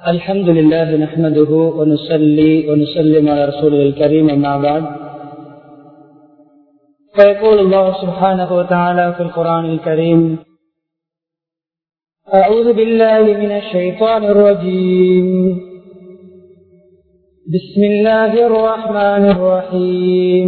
الحمد لله نحمده ونصلي ونسلم على رسوله الكريم أما بعد فيقول الله سبحانه وتعالى في القرآن الكريم أعوذ بالله من الشيطان الرجيم بسم الله الرحمن الرحيم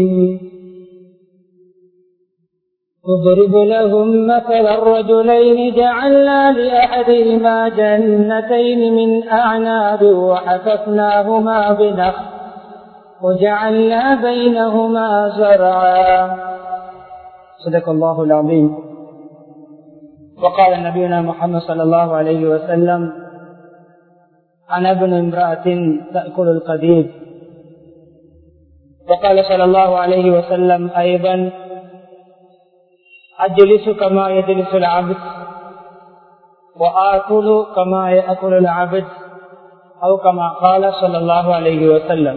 اضرب لهم مثل الرجلين جعلنا لأحدهما جنتين من أعناب وحففناهما بنخل وجعلنا بينهما زرعا صدق الله العظيم وقال نبينا محمد صلى الله عليه وسلم أنا ابن امرأة تأكل القديد وقال صلى الله عليه وسلم أيضا أجلس كما يجلس العبد وآكل كما يأكل العبد أو كما قال صلى الله عليه وسلم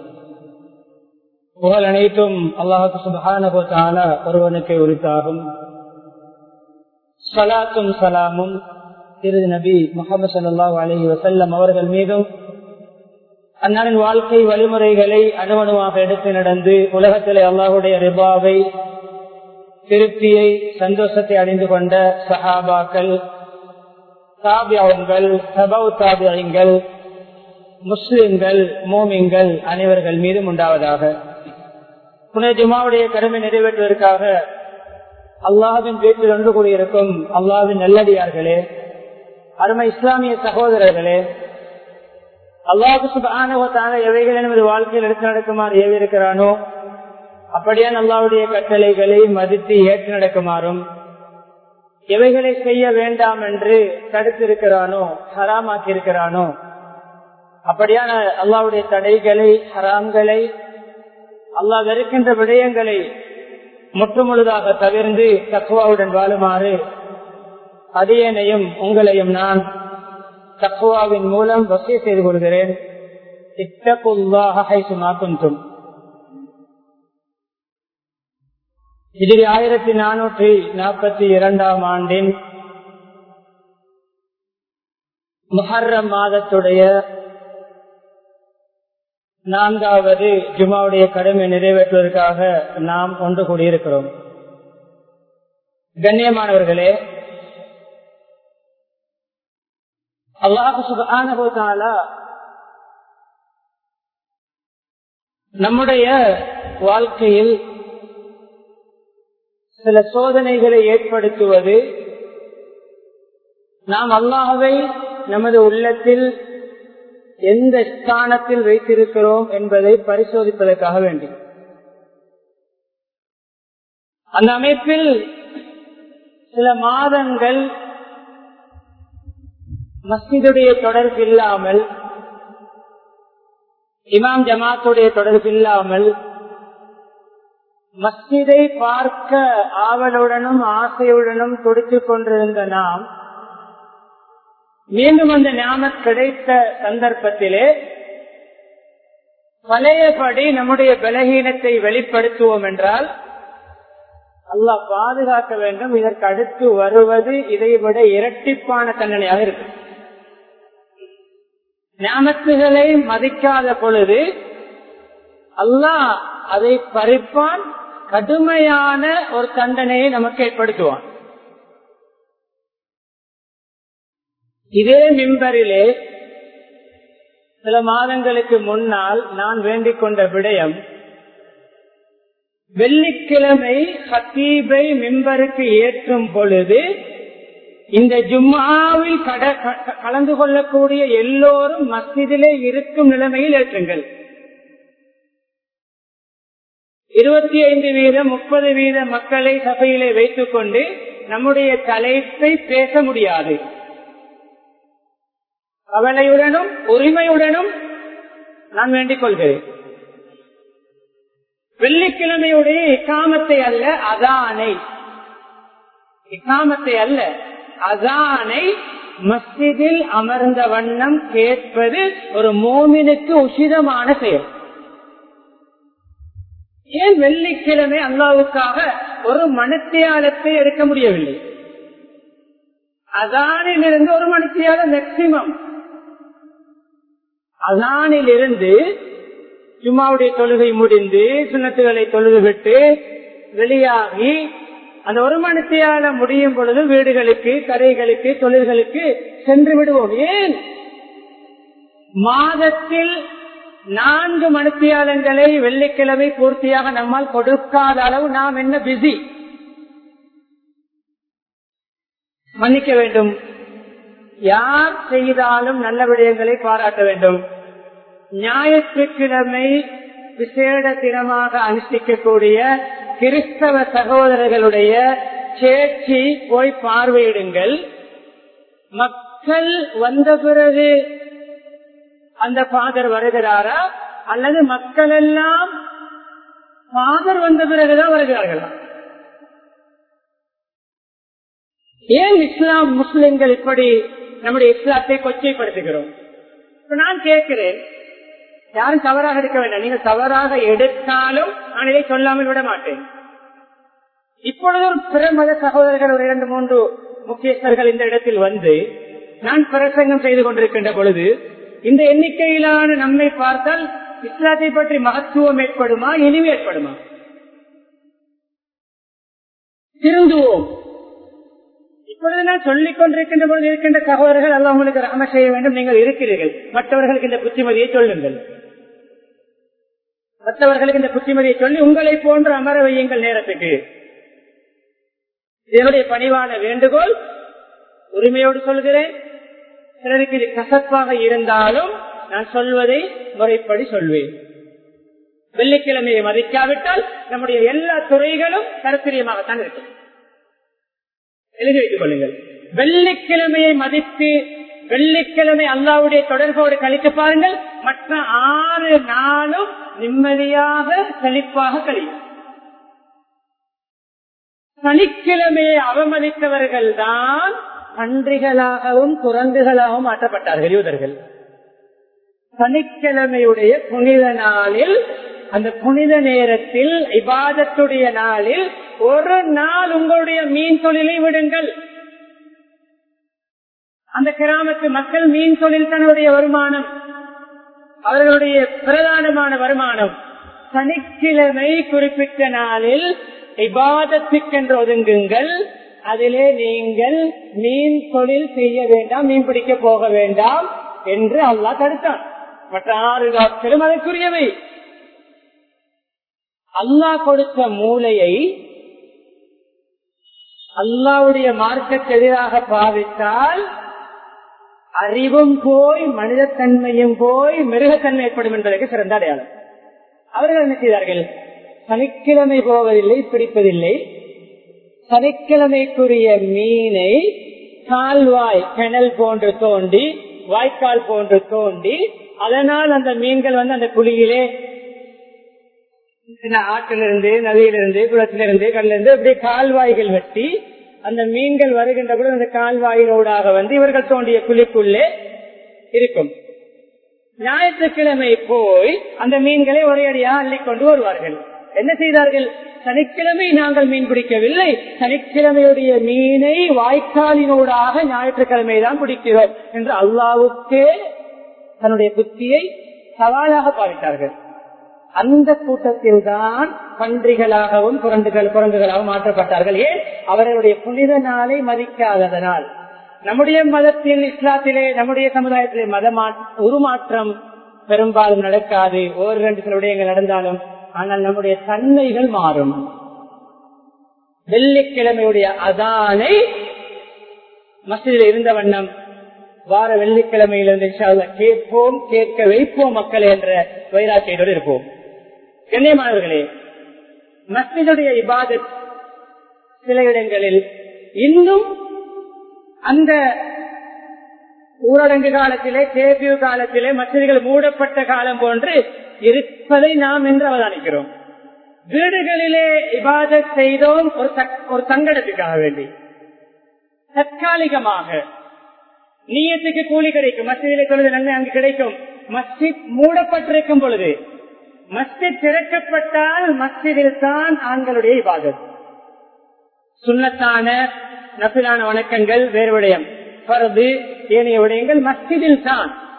புகழ் அனைத்தும் அல்லாஹு சுபகான ஒருவனுக்கு உரித்தாகும் சலாத்தும் சலாமும் திரு நபி முகமது சல்லாஹூ அலஹி வசல்லம் அவர்கள் மீதும் அந்நாளின் வாழ்க்கை வழிமுறைகளை அணுவணுவாக எடுத்து நடந்து உலகத்திலே அல்லாஹுடைய ரிபாவை திருப்தியை சந்தோஷத்தை அடைந்து கொண்ட சஹாபாக்கள் தாபியங்கள் சபவ் தாபியங்கள் முஸ்லிம்கள் மோமிங்கள் அனைவர்கள் மீதும் உண்டாவதாக புனே ஜுமாவுடைய கடமை நிறைவேற்றுவதற்காக அல்லாவின் வீட்டில் ஒன்று கூடியிருக்கும் அல்லாவின் நல்லடியார்களே அருமை இஸ்லாமிய சகோதரர்களே அல்லாஹு சுபான எவைகள் நமது வாழ்க்கையில் எடுத்து நடக்குமாறு ஏவிருக்கிறானோ அப்படியான் அல்லாவுடைய கட்டளைகளை மதித்து ஏற்று நடக்குமாறும் எவைகளை செய்ய வேண்டாம் என்று தடுத்திருக்கிறானோ ஹராமாக்கி இருக்கிறானோ அப்படியான அல்லாவுடைய தடைகளை ஹராம்களை அல்லா வெறுக்கின்ற விடயங்களை முற்றுமுழுதாக தவிர்ந்து தக்குவாவுடன் வாழுமாறு அடியனையும் உங்களையும் நான் தக்குவாவின் மூலம் வசதி செய்து கொள்கிறேன் இத்தகுல்லாகும் இது ஆயிரத்தி நானூற்றி நாற்பத்தி இரண்டாம் ஆண்டின் முஹர்ரம் மாதத்துடைய நான்காவது ஜுமாவுடைய கடமை நிறைவேற்றுவதற்காக நாம் ஒன்று கூடியிருக்கிறோம் கண்ணியமானவர்களே அல்லாஹு சுபான நம்முடைய வாழ்க்கையில் சில சோதனைகளை ஏற்படுத்துவது நாம் அல்லாஹவை நமது உள்ளத்தில் எந்த ஸ்தானத்தில் வைத்திருக்கிறோம் என்பதை பரிசோதிப்பதற்காக வேண்டி அந்த அமைப்பில் சில மாதங்கள் மஸ்ஜிதுடைய தொடர்பு இல்லாமல் இமாம் ஜமாத்துடைய தொடர்பு இல்லாமல் மஸ்ஜிதை பார்க்க ஆவலுடனும் ஆசையுடனும் துடித்துக் கொண்டிருந்த நாம் மீண்டும் அந்த ஞாபகம் கிடைத்த சந்தர்ப்பத்திலே பழையபடி நம்முடைய பலகீனத்தை வெளிப்படுத்துவோம் என்றால் அல்லாஹ் பாதுகாக்க வேண்டும் இதற்கு அடுத்து வருவது இதைவிட இரட்டிப்பான தண்டனையாக இருக்கு ஞாபகத்துகளை மதிக்காத பொழுது அல்லாஹ் அதை பறிப்பான் கடுமையான ஒரு தண்டனையை நமக்கு ஏற்படுத்துவான் இதே மிம்பரிலே சில மாதங்களுக்கு முன்னால் நான் வேண்டிக் கொண்ட விடயம் வெள்ளிக்கிழமை ஹத்தீபை மிம்பருக்கு ஏற்றும் பொழுது இந்த ஜும்மாவில் கலந்து கொள்ளக்கூடிய எல்லோரும் மஸ்ஜிதிலே இருக்கும் நிலைமையில் ஏற்றுங்கள் இருபத்தி ஐந்து வீதம் முப்பது வீத மக்களை சபையிலே வைத்துக் கொண்டு நம்முடைய தலைப்பை பேச முடியாது கவலையுடனும் உரிமையுடனும் நான் வேண்டிக் கொள்கிறேன் வெள்ளிக்கிழமையுடைய இக்காமத்தை அல்ல அதானை இக்காமத்தை அல்ல அதானை மஸ்ஜிதில் அமர்ந்த வண்ணம் கேட்பது ஒரு மோமினுக்கு உசிதமான செயல் ஏன் வெள்ளிக்கிழமை அல்லாவுக்காக ஒரு மனுத்தியாலத்தை எடுக்க முடியவில்லை அதானிலிருந்து ஒரு மனுத்தியால மேக்சிமம் அதானில் இருந்து ஜும்மாவுடைய தொழுகை முடிந்து சுண்ணத்துகளை தொழுது விட்டு வெளியாகி அந்த ஒரு மணித்தியால முடியும் பொழுது வீடுகளுக்கு கடைகளுக்கு தொழில்களுக்கு சென்று விடுவோம் ஏன் மாதத்தில் நான்கு மணித்தியாலங்களை வெள்ளிக்கிழமை பூர்த்தியாக நம்மால் கொடுக்காத அளவு நாம் என்ன பிஸி மன்னிக்க வேண்டும் யார் செய்தாலும் நல்ல விடயங்களை பாராட்ட வேண்டும் ஞாயிற்றுக்கிழமை விசேட தினமாக அனுஷ்டிக்கக்கூடிய கிறிஸ்தவ சகோதரர்களுடைய சேர்ச்சி போய் பார்வையிடுங்கள் மக்கள் வந்த பிறகு அந்த ஃபாதர் வருகிறாரா அல்லது மக்கள் எல்லாம் ஃபாதர் வந்த பிறகுதான் வருகிறார்களா ஏன் இஸ்லாம் முஸ்லிம்கள் இப்படி நம்முடைய இஸ்லாத்தை கொச்சைப்படுத்துகிறோம் இப்ப நான் கேட்கிறேன் யாரும் தவறாக எடுக்க வேண்டாம் நீங்கள் தவறாக எடுத்தாலும் நான் இதை சொல்லாமல் விட மாட்டேன் இப்பொழுதும் பிற மத சகோதரர்கள் ஒரு இரண்டு மூன்று முக்கியஸ்தர்கள் இந்த இடத்தில் வந்து நான் பிரசங்கம் செய்து கொண்டிருக்கின்ற பொழுது இந்த எண்ணிக்கையிலான நம்மை பார்த்தால் இஸ்லாத்தை பற்றி மகத்துவம் ஏற்படுமா இழிவு ஏற்படுமா திருந்துவோம் இப்பொழுது நான் சொல்லிக் கொண்டிருக்கின்ற பொழுது இருக்கின்ற சகோதரர்கள் அல்ல உங்களுக்கு ரகம செய்ய வேண்டும் நீங்கள் இருக்கிறீர்கள் மற்றவர்களுக்கு இந்த புத்திமதியை சொல்லுங்கள் மற்றவர்களுக்கு இந்த புத்திமதியை சொல்லி உங்களை போன்று அமர வையுங்கள் நேரத்துக்கு இதனுடைய பணிவான வேண்டுகோள் உரிமையோடு சொல்கிறேன் சிலருக்கு இது கசப்பாக இருந்தாலும் நான் சொல்வதை முறைப்படி சொல்வேன் வெள்ளிக்கிழமையை மதிக்காவிட்டால் நம்முடைய எல்லா துறைகளும் கருத்திரியமாகத்தான் இருக்கும் எழுதி வைத்துக் கொள்ளுங்கள் வெள்ளிக்கிழமையை மதித்து வெள்ளிக்கிழமை அல்லாவுடைய தொடர்போடு கழித்து பாருங்கள் மற்ற ஆறு நாளும் நிம்மதியாக செழிப்பாக கழியும் சனிக்கிழமையை அவமதித்தவர்கள் தான் பன்றிகளாகவும் குரங்குகளாகவும் மாற்றப்பட்டார்கள் யூதர்கள் சனிக்கிழமையுடைய புனித நாளில் அந்த புனித நேரத்தில் இபாதத்துடைய நாளில் ஒரு நாள் உங்களுடைய மீன் தொழிலை விடுங்கள் அந்த கிராமத்து மக்கள் மீன் தொழில் தன்னுடைய வருமானம் அவர்களுடைய பிரதானமான வருமானம் சனிக்கிழமை குறிப்பிட்ட நாளில் இபாதத்துக்கென்று ஒதுங்குங்கள் அதிலே நீங்கள் மீன் தொழில் செய்ய வேண்டாம் மீன் பிடிக்க போக வேண்டாம் என்று அல்லாஹ் தடுத்தான் மற்ற ஆறு நாட்களும் அதற்குரியவை அல்லாஹ் கொடுத்த மூளையை அல்லாவுடைய மார்க்கத்தை எதிராக பாவித்தால் அறிவும் போய் மனிதத்தன்மையும் போய் மிருகத்தன்மை ஏற்படும் என்பதற்கு சிறந்த அடையாளம் அவர்கள் என்ன செய்தார்கள் சனிக்கிழமை போவதில்லை பிடிப்பதில்லை சனிக்கிழமைக்குரிய மீனை கால்வாய் கிணல் போன்று தோண்டி வாய்க்கால் போன்று தோண்டி அதனால் அந்த மீன்கள் வந்து அந்த குழியிலே ஆற்றிலிருந்து நதியிலிருந்து குளத்திலிருந்து கடலிருந்து இப்படி கால்வாய்கள் வெட்டி அந்த மீன்கள் வருகின்ற கூட அந்த கால்வாயினோடாக வந்து இவர்கள் தோண்டிய குழிக்குள்ளே இருக்கும் ஞாயிற்றுக்கிழமை போய் அந்த மீன்களை ஒரே அடியாக அள்ளிக்கொண்டு வருவார்கள் என்ன செய்தார்கள் சனிக்கிழமை நாங்கள் மீன் பிடிக்கவில்லை சனிக்கிழமையுடைய மீனை வாய்க்காலினூடாக ஞாயிற்றுக்கிழமை தான் பிடிக்கிறோம் என்று அல்லாவுக்கே தன்னுடைய புத்தியை சவாலாக பாவித்தார்கள் அந்த கூட்டத்தில் தான் பன்றிகளாகவும் குரண்டுகள் குரங்குகளாகவும் மாற்றப்பட்டார்கள் ஏன் அவர்களுடைய புனித நாளை மதிக்காததனால் நம்முடைய மதத்தில் இஸ்லாத்திலே நம்முடைய சமுதாயத்திலே மத உருமாற்றம் பெரும்பாலும் நடக்காது ஒரு ரெண்டு சில விடயங்கள் நடந்தாலும் ஆனால் நம்முடைய தன்மைகள் மாறும் வெள்ளிக்கிழமையுடைய அதானை மசிதில் இருந்த வண்ணம் வார வெள்ளிக்கிழமையிலிருந்து கேட்போம் கேட்க வைப்போம் மக்கள் என்ற வைராக்கியோடு இருப்போம் கண்ணியமானவர்களே மஸ்ஜிதுடைய இபாதத் சில இடங்களில் இன்னும் அந்த ஊரடங்கு காலத்திலே கேபியூ காலத்திலே மசிதிகள் மூடப்பட்ட காலம் போன்று இருப்பதை நாம் என்று அவதானிக்கிறோம் வீடுகளிலே இபாதத் செய்தோம் ஒரு ஒரு சங்கடத்துக்காக வேண்டி தற்காலிகமாக நீயத்துக்கு கூலி கிடைக்கும் மஸ்ஜிதிலே தொழுது நன்மை அங்கு கிடைக்கும் மஸ்ஜித் மூடப்பட்டிருக்கும் பொழுது மஸ்ஜித் திறக்கப்பட்டால் மஸ்ஜிதில் தான் ஆண்களுடைய இபாதத் சுண்ணத்தான நபிலான வணக்கங்கள் வேறு விடயம் பரது ஏனைய விடயங்கள் மஸ்ஜிதில் தான்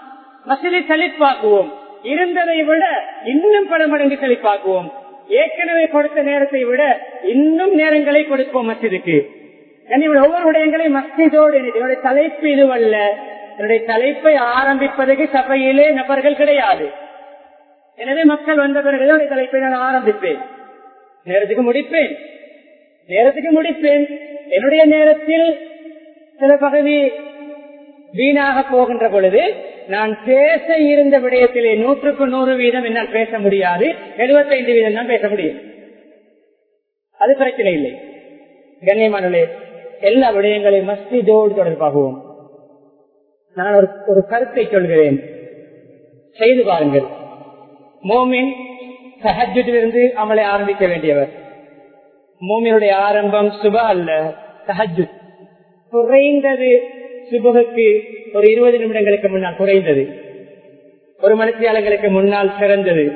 மசிதை செழிப்பாக்குவோம் இருந்ததை விட இன்னும் பல மடங்கு செழிப்பாக்குவோம் ஏற்கனவே கொடுத்த நேரத்தை விட இன்னும் நேரங்களை கொடுப்போம் மசிதுக்கு ஒவ்வொரு விடயங்களையும் மஸ்ஜிதோடு என்னுடைய தலைப்பு இதுவல்ல என்னுடைய தலைப்பை ஆரம்பிப்பதற்கு சபையிலே நபர்கள் கிடையாது எனவே மக்கள் வந்த பிறகு என்னுடைய தலைப்பை நான் ஆரம்பிப்பேன் நேரத்துக்கு முடிப்பேன் நேரத்துக்கு முடிப்பேன் என்னுடைய நேரத்தில் சில பகுதி வீணாக போகின்ற பொழுது நான் பேச இருந்த விடயத்திலே நூற்றுக்கு நூறு வீதம் என்னால் பேச முடியாது எழுபத்தைந்து வீதம் தான் பேச முடியும் அது பிரச்சனை இல்லை கண்ணியமானே எல்லா விடயங்களையும் மஸ்ஜிதோடு தொடர்பாகவும் நான் ஒரு ஒரு கருத்தை சொல்கிறேன் செய்து பாருங்கள் மோமின் சஹஜிலிருந்து அமலை ஆரம்பிக்க வேண்டியவர் மோமினுடைய ஆரம்பம் சுப அல்ல சஹஜு குறைந்தது சுபகுக்கு ஒரு இருபது நிமிடங்களுக்கு முன்னால் குறைந்தது ஒரு மனுஷியாளர்களுக்கு முன்னால் சிறந்தது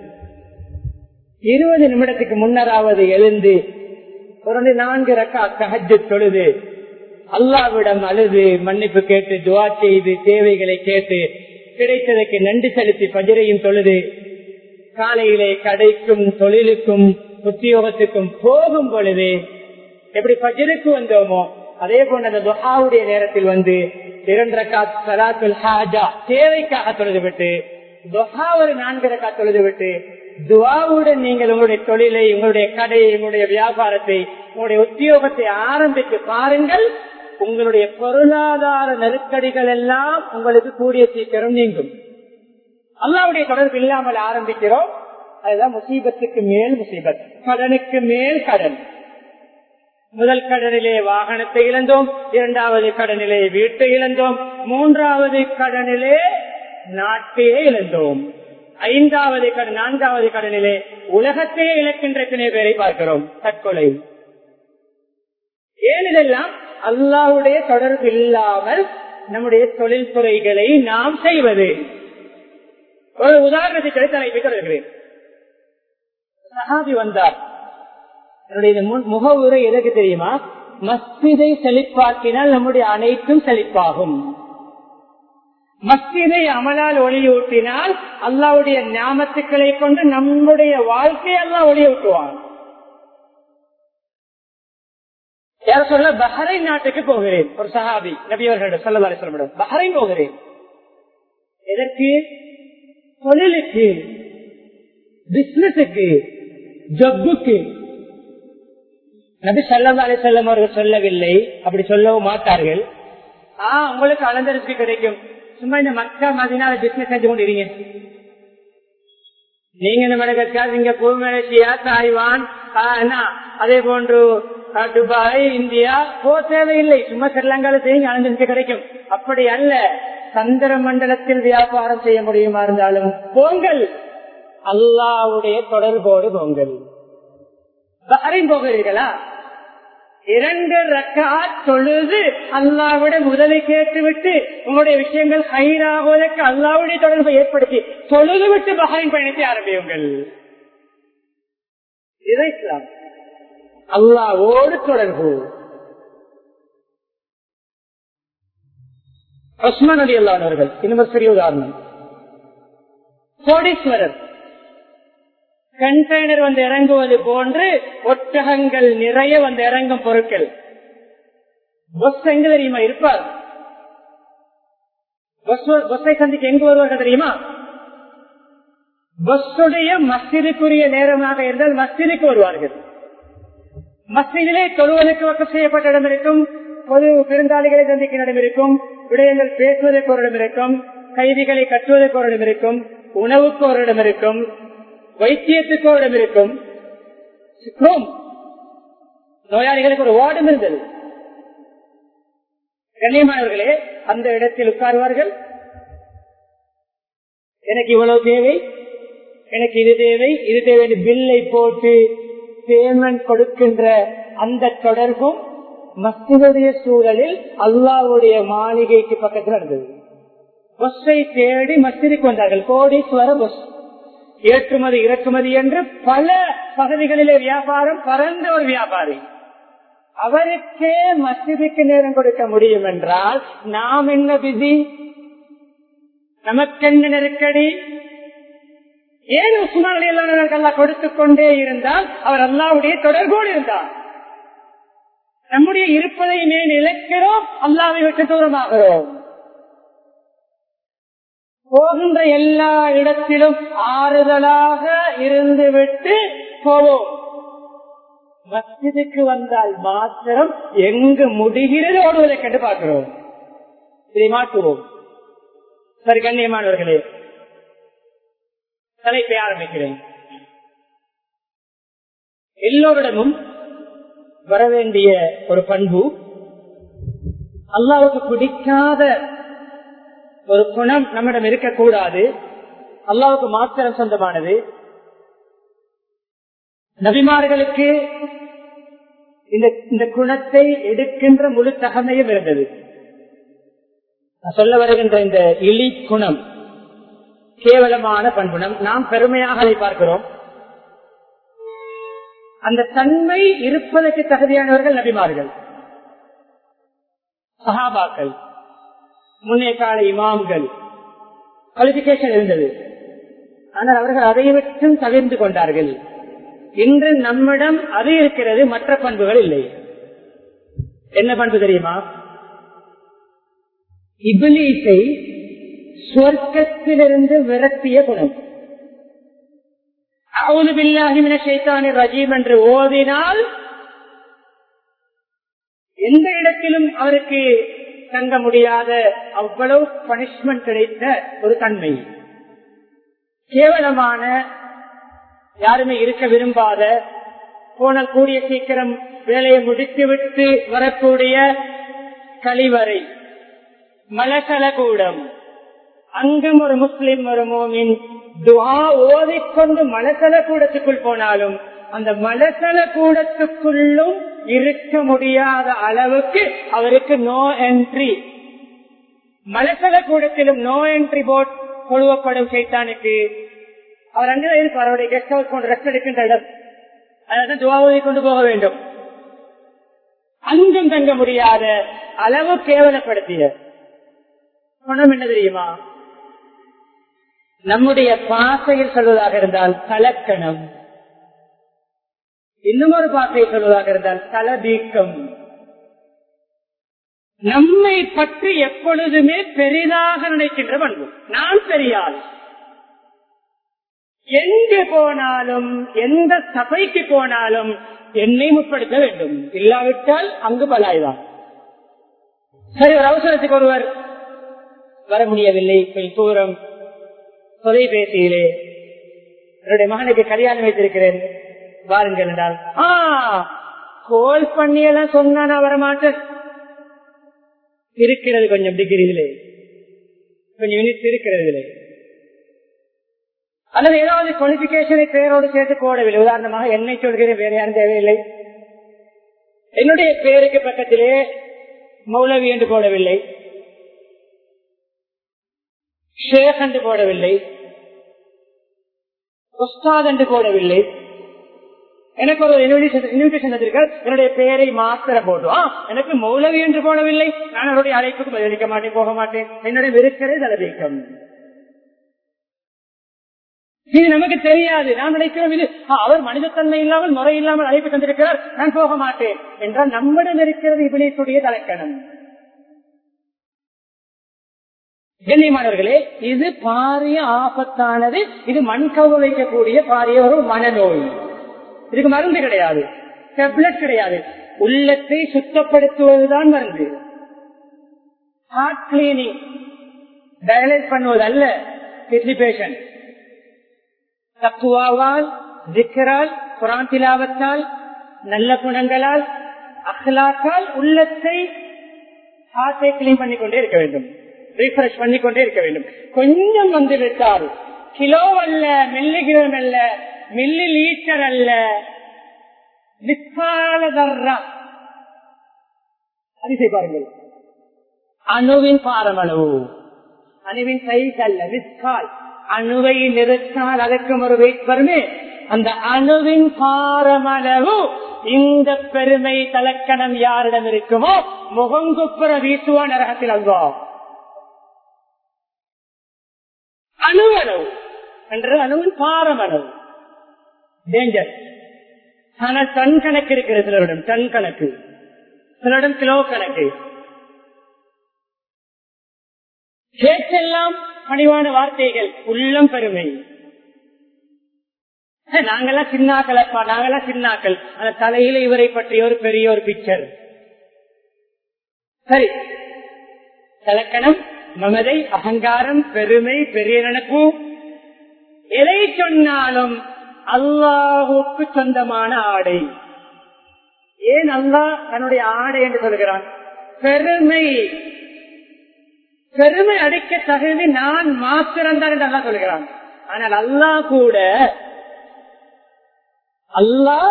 இருபது நிமிடத்துக்கு முன்னராவது எழுந்து ஒரு நான்கு ரக்கா சஹஜு தொழுது அல்லாவிடம் அழுது மன்னிப்பு கேட்டு துவா செய்து தேவைகளை கேட்டு கிடைத்ததற்கு நன்றி செலுத்தி பஜரையும் தொழுது காலையிலே கடைக்கும் தொழிலுக்கும் உத்தியோகத்துக்கும் போகும் பொழுது எப்படி பஜருக்கு வந்தோமோ அதே போன்ற அந்த துஹாவுடைய நேரத்தில் வந்து இரண்டு ரக்காத் சலாத்துல் ஹாஜா தேவைக்காக தொழுது விட்டு துஹா ஒரு நான்கு ரக்கா தொழுது விட்டு துவாவுடன் நீங்கள் உங்களுடைய தொழிலை உங்களுடைய கடையை உங்களுடைய வியாபாரத்தை உங்களுடைய உத்தியோகத்தை ஆரம்பித்து பாருங்கள் உங்களுடைய பொருளாதார நெருக்கடிகள் எல்லாம் உங்களுக்கு கூடிய சீக்கிரம் நீங்கும் அல்லாவுடைய தொடர்பு இல்லாமல் ஆரம்பிக்கிறோம் அதுதான் முசீபத்துக்கு மேல் முசீபத் கடனுக்கு மேல் கடன் முதல் கடனிலே வாகனத்தை இழந்தோம் இரண்டாவது கடனிலே வீட்டை இழந்தோம் மூன்றாவது கடனிலே நாட்டையே இழந்தோம் ஐந்தாவது கடன் நான்காவது கடனிலே உலகத்தையே இழக்கின்ற எத்தனை பேரை பார்க்கிறோம் தற்கொலை ஏனெல்லாம் அல்லாவுடைய தொடர்பு இல்லாமல் நம்முடைய தொழில்துறைகளை நாம் செய்வது ஒரு உதாரணத்தை கிடைத்த தலைப்பை தொடர்கிறேன் சஹாபி வந்தார் என்னுடைய முக உரை எதற்கு தெரியுமா மஸ்ஜிதை செழிப்பாக்கினால் நம்முடைய அனைத்தும் செழிப்பாகும் மஸ்ஜிதை அமலால் ஒளியூட்டினால் அல்லாவுடைய ஞாபகத்துக்களை கொண்டு நம்முடைய வாழ்க்கையை எல்லாம் ஒளியூட்டுவான் யார சொல்ல பஹரைன் நாட்டுக்கு போகிறேன் ஒரு சஹாபி நபியவர்களிடம் சொல்லலாரி சொல்லப்படும் பஹரைன் போகிறேன் எதற்கு தொழிலுக்கு பிசினஸுக்கு ஜப்புக்கு நபி சல்லா அலி செல்லம் அவர்கள் சொல்லவில்லை அப்படி சொல்லவும் மாட்டார்கள் ஆஹ் உங்களுக்கு அலந்தரிச்சு கிடைக்கும் சும்மா இந்த மக்கா மதினால பிசினஸ் செஞ்சு கொண்டு இருங்க நீங்க இந்த மடகஸ்கார் சிங்கப்பூர் மலேசியா தாய்வான் அதே போன்று துபாய் இந்தியா போ தேவையில்லை சும்மா ஸ்ரீலங்கால செய்யுங்க அலந்தரிச்சு கிடைக்கும் அப்படி அல்ல சந்திர மண்டலத்தில் வியாபாரம் செய்ய முடியுமா இருந்தாலும் போங்கள் அல்லாவுடைய தொடர்போடு போங்கள் பஹரைன் போகிறீர்களா இரண்டு ரக்கா தொழுது அல்லாவிட முதலை கேட்டுவிட்டு உங்களுடைய விஷயங்கள் ஹைராகுவதற்கு அல்லாவுடைய தொடர்பை ஏற்படுத்தி தொழுது விட்டு பஹரைன் பயணத்தை ஆரம்பியுங்கள் இதை இஸ்லாம் அல்லாவோடு தொடர்பு உஸ்மான் அலி அல்லானவர்கள் இன்னும் சிறிய உதாரணம் கோடீஸ்வரர் கண்டெய்னர் வந்து இறங்குவது போன்று ஒட்டகங்கள் நிறைய வந்து இறங்கும் பொருட்கள் பஸ் எங்க தெரியுமா இருப்பார் பஸ்ஸை சந்திக்க எங்கு வருவார்கள் தெரியுமா பஸ்ஸுடைய மஸ்ஜிதுக்குரிய நேரமாக இருந்தால் மஸ்ஜிதுக்கு வருவார்கள் மஸ்ஜிதிலே தொழுவதற்கு வக்கம் செய்யப்பட்ட இடம் இருக்கும் பொது விருந்தாளிகளை சந்திக்கும் இடம் இருக்கும் விடயங்கள் பேசுவதற்கு ஒரு இடம் இருக்கும் கைதிகளை கட்டுவதற்கு ஒரு இடம் இருக்கும் உணவுக்கு ஒரு இடம் இருக்கும் வைத்தியத்துக்கு ஒரு இடம் இருக்கும் நோயாளிகளுக்கு ஒரு வார்டும் இருந்தது கண்ணியமானவர்களே அந்த இடத்தில் உட்காருவார்கள் எனக்கு இவ்வளவு தேவை எனக்கு இது தேவை இது தேவை பில்லை போட்டு பேமெண்ட் கொடுக்கின்ற அந்த தொடர்பும் மஸ்தினுடைய சூழலில் அல்லாவுடைய மாளிகைக்கு பக்கத்தில் இருந்தது பஸ்ஸை தேடி மஸ்திற்கு வந்தார்கள் கோடீஸ்வர பஸ் ஏற்றுமதி இறக்குமதி என்று பல பகுதிகளிலே வியாபாரம் பரந்த ஒரு வியாபாரி அவருக்கே மசிதிக்கு நேரம் கொடுக்க முடியும் என்றால் நாம் என்ன பிஸி நமக்கென்ன நெருக்கடி ஏன் உஸ்மான் அலி அல்லா கொடுத்துக் கொண்டே இருந்தால் அவர் அல்லாவுடைய தொடர்போடு இருந்தார் நம்முடைய இருப்பதை மேல் இழக்கிறோம் அல்லாவை விட்டு தூரமாகிறோம் போகின்ற எல்லா இடத்திலும் ஆறுதலாக இருந்துவிட்டு போவோம் மஸ்ஜிதுக்கு வந்தால் மாத்திரம் எங்கு முடிகிறது ஓடுவதை கண்டு பார்க்கிறோம் இதை மாற்றுவோம் சரி கண்ணியமானவர்களே தலைப்பை ஆரம்பிக்கிறேன் எல்லோரிடமும் வரவேண்டிய ஒரு பண்பு அல்லாவுக்கு பிடிக்காத ஒரு குணம் நம்மிடம் இருக்கக்கூடாது அல்லாவுக்கு மாத்திரம் சொந்தமானது நபிமார்களுக்கு இந்த இந்த குணத்தை எடுக்கின்ற முழு தகமையும் இருந்தது சொல்ல வருகின்ற இந்த இலி குணம் கேவலமான பண்புணம் நாம் பெருமையாக அதை பார்க்கிறோம் அந்த தன்மை இருப்பதற்கு தகுதியானவர்கள் நபிமார்கள் சஹாபாக்கள் முன்னே கால இமாம்கள் குவாலிபிகேஷன் இருந்தது ஆனால் அவர்கள் அதை விட்டும் தவிர்ந்து கொண்டார்கள் இன்று நம்மிடம் அது இருக்கிறது மற்ற பண்புகள் இல்லை என்ன பண்பு தெரியுமா இபிலீஸை சொர்க்கத்திலிருந்து விரட்டிய குணம் ரஜீம் என்று ஓதினால் எந்த இடத்திலும் அவருக்கு தங்க முடியாத அவ்வளவு பனிஷ்மெண்ட் கிடைத்த ஒரு தன்மை கேவலமான யாருமே இருக்க விரும்பாத போன கூடிய சீக்கிரம் வேலையை முடித்துவிட்டு வரக்கூடிய கழிவறை மலசல கூடம் அங்கும் ஒரு முஸ்லிம் ஒரு மோமின் துவா ஓதிக்கொண்டு மலசல கூடத்துக்குள் போனாலும் அந்த மலசல கூடத்துக்குள்ளும் இருக்க முடியாத அளவுக்கு அவருக்கு நோ என்ட்ரி மலசல கூடத்திலும் நோ என்ட்ரி போர்ட் கொழுவப்படும் சைத்தானுக்கு அவர் அங்கதான் இருப்பார் அவருடைய கெஸ்ட் ஹவுஸ் கொண்டு ரெஸ்ட் எடுக்கின்ற இடம் அதாவது துவாவை கொண்டு போக வேண்டும் அங்கும் தங்க முடியாத அளவு கேவலப்படுத்திய குணம் என்ன தெரியுமா நம்முடைய பாசையில் சொல்வதாக இருந்தால் கலக்கணம் இன்னும் ஒரு பாசையை சொல்வதாக இருந்தால் தலதீக்கம் நம்மை பற்றி எப்பொழுதுமே பெரிதாக நினைக்கின்ற பண்பு நான் பெரியாள் எங்கு போனாலும் எந்த சபைக்கு போனாலும் என்னை முற்படுத்த வேண்டும் இல்லாவிட்டால் அங்கு பலாய்தான் சரி ஒரு அவசரத்துக்கு ஒருவர் வர முடியவில்லை கொஞ்சம் தூரம் தொலைபேசியிலே என்னுடைய மகனுக்கு கல்யாணம் வைத்திருக்கிறேன் வாருங்கள் என்றால் ஆ கோல் பண்ணியெல்லாம் சொன்னா நான் வரமாட்டேன் இருக்கிறது கொஞ்சம் டிகிரியிலே கொஞ்சம் யூனிட் இருக்கிறது அல்லது ஏதாவது குவாலிபிகேஷனை பேரோடு சேர்த்து போடவில்லை உதாரணமாக என்னை சொல்கிறேன் வேற யாரும் தேவையில்லை என்னுடைய பேருக்கு பக்கத்திலே மௌலவி என்று போடவில்லை ஷேக் என்று போடவில்லை உஸ்தாத் என்று போடவில்லை எனக்கு ஒரு இன்விடேஷன் வந்திருக்கார் என்னுடைய பெயரை மாத்திர போடுவோம் எனக்கு மௌலவி என்று போடவில்லை நான் அவருடைய அழைப்புக்கு பதிலளிக்க மாட்டேன் போக மாட்டேன் என்னுடைய இருக்கிறது தலைவீக்கம் இது நமக்கு தெரியாது நாம் நினைக்கிறோம் இது அவர் மனிதத்தன்மை இல்லாமல் முறை இல்லாமல் அழைப்பு தந்திருக்கிறார் நான் போக மாட்டேன் என்றால் நம்மிடம் இருக்கிறது இபிலேசுடைய தலைக்கணம் கண்ணியமானவர்களே இது பாரிய ஆபத்தானது இது மண் கவு வைக்கக்கூடிய பாரிய ஒரு மனநோய் இதுக்கு மருந்து கிடையாது டெப்லெட் கிடையாது உள்ளத்தை சுத்தப்படுத்துவதுதான் மருந்து ஹார்ட் கிளீனிங் டயலைட் பண்ணுவது அல்ல கிட்னி பேஷண்ட் தக்குவாவால் திக்கரால் குரான் திலாவத்தால் நல்ல குணங்களால் அஹ்லாக்கால் உள்ளத்தை ஹார்ட்டை கிளீன் பண்ணிக்கொண்டே இருக்க வேண்டும் ரீஃப்ரெஷ் பண்ணிக்கொண்டே இருக்க வேண்டும் கொஞ்சம் வந்து விட்டால் கிலோ அல்ல மில்லிகிராம் அல்ல மில்லி லீட்டர் அல்ல விஸ்காலதர்ரா அதிசை பாருங்கள் அணுவின் பாரமளவு அணுவின் சைஸ் அல்ல விஸ்கால் அணுவை நிறுத்தால் அதற்கும் ஒரு வெயிட் வருமே அந்த அணுவின் பாரமளவு இந்த பெருமை தலக்கணம் யாரிடம் இருக்குமோ முகங்குப்புற வீசுவா நரகத்தில் அல்வா அணுவளவு என்றது அணுவின் பாரமளவு டேஞ்சர் ஆனா டன் கணக்கு இருக்கிறது சிலரிடம் டன் கணக்கு சிலரிடம் கிலோ கணக்கு பேச்செல்லாம் பணிவான வார்த்தைகள் உள்ளம் பெருமை நாங்கெல்லாம் சின்னாக்களப்பா நாங்கெல்லாம் சின்னாக்கள் அந்த தலையில இவரை பற்றிய ஒரு பெரிய ஒரு பிக்சர் சரி தலக்கணம் மமதை அகங்காரம் பெருமை பெரிய நினைப்பு எதை சொன்னாலும் அல்லாஹுக்கு சொந்தமான ஆடை ஏன் அல்லாஹ் தன்னுடைய ஆடை என்று சொல்கிறான் பெருமை பெருமை அடிக்க தகுதி நான் மாத்திரம்தான் என்று அல்லா சொல்கிறான் ஆனால் அல்லாஹ் கூட அல்லாஹ்